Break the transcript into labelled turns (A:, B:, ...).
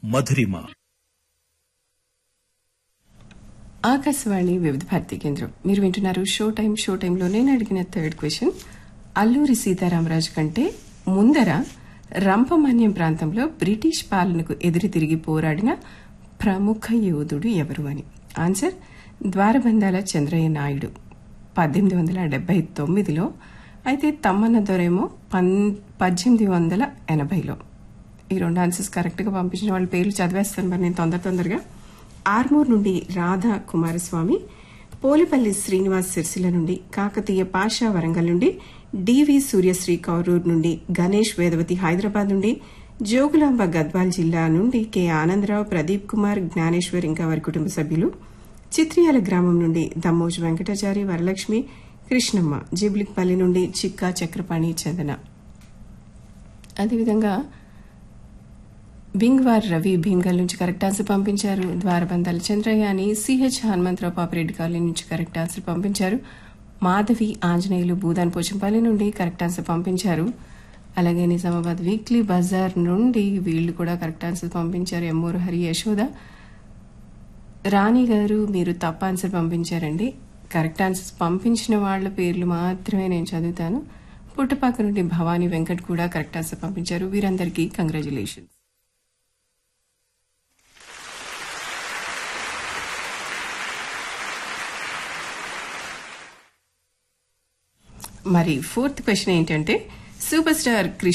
A: మధురిమ
B: ఆకాశవాణి వివిధ భారతి కేంద్రం మీరు వింటున్నారు షో టైం షో టైంలో నేను అడిగిన థర్డ్ క్వశ్చన్ అల్లూరి సీతారామరాజు కంటే ముందర రంపమన్యం ప్రాంతంలో బ్రిటిష్ పాలనకు ఎదురు తిరిగి పోరాడిన ప్రముఖ యోధుడు ఎవరు అని ఆన్సర్ ద్వారబంధాల చంద్రయ్య నాయుడు పద్దెనిమిది వందల డెబ్బై తొమ్మిదిలో అయితే తమ్మన్న దొరేమో పన్ పద్దెనిమిది వందల ఎనభైలో ఈ రెండు ఆన్సర్స్ కరెక్ట్ గా పంపించిన వాళ్ళ పేర్లు చదివేస్తాను మరి నేను తొందర తొందరగా ఆర్మూర్ నుండి రాధా కుమారస్వామి పోలిపల్లి శ్రీనివాస్ సిరిసిల్ల నుండి కాకతీయ పాషా వరంగల్ నుండి డివి సూర్యశ్రీ కౌరూర్ నుండి గణేష్ వేదవతి హైదరాబాద్ నుండి జోగులాంబ గద్వాల్ జిల్లా నుండి కె ఆనందరావు ప్రదీప్ కుమార్ జ్ఞానేశ్వర్ ఇంకా వారి కుటుంబ సభ్యులు చిత్రియాల గ్రామం నుండి దమ్మోజు వెంకటాచారి వరలక్ష్మి కృష్ణమ్మ జిబ్లిక్పల్లి నుండి చిక్కా చక్రపాణి చందన అదేవిధంగా బింగ్వార్ రవి భీంగల్ నుంచి కరెక్ట్ ఆన్సర్ పంపించారు ద్వారబంధాల చంద్రయ్య అని సిహెచ్ హనుమంతరావు పాపిరెడ్డి కాలనీ నుంచి కరెక్ట్ ఆన్సర్ పంపించారు మాధవి ఆంజనేయులు భూదాన్ పోచంపల్లి నుండి కరెక్ట్ ఆన్సర్ పంపించారు అలాగే నిజామాబాద్ వీక్లీ బజార్ నుండి వీళ్ళు కూడా కరెక్ట్ ఆన్సర్ పంపించారు ఎమ్మూరు హరి యశోద రాణి గారు మీరు తప్ప ఆన్సర్ పంపించారండి కరెక్ట్ ఆన్సర్స్ పంపించిన వాళ్ళ పేర్లు మాత్రమే నేను చదువుతాను పుట్టపాక నుండి భవానీ వెంకట్ కూడా కరెక్ట్ ఆన్సర్ పంపించారు వీరందరికీ కంగ్రాచులేషన్స్ మరి ఫోర్త్ క్వశ్చన్ ఏంటంటే సూపర్ స్టార్ కృష్ణ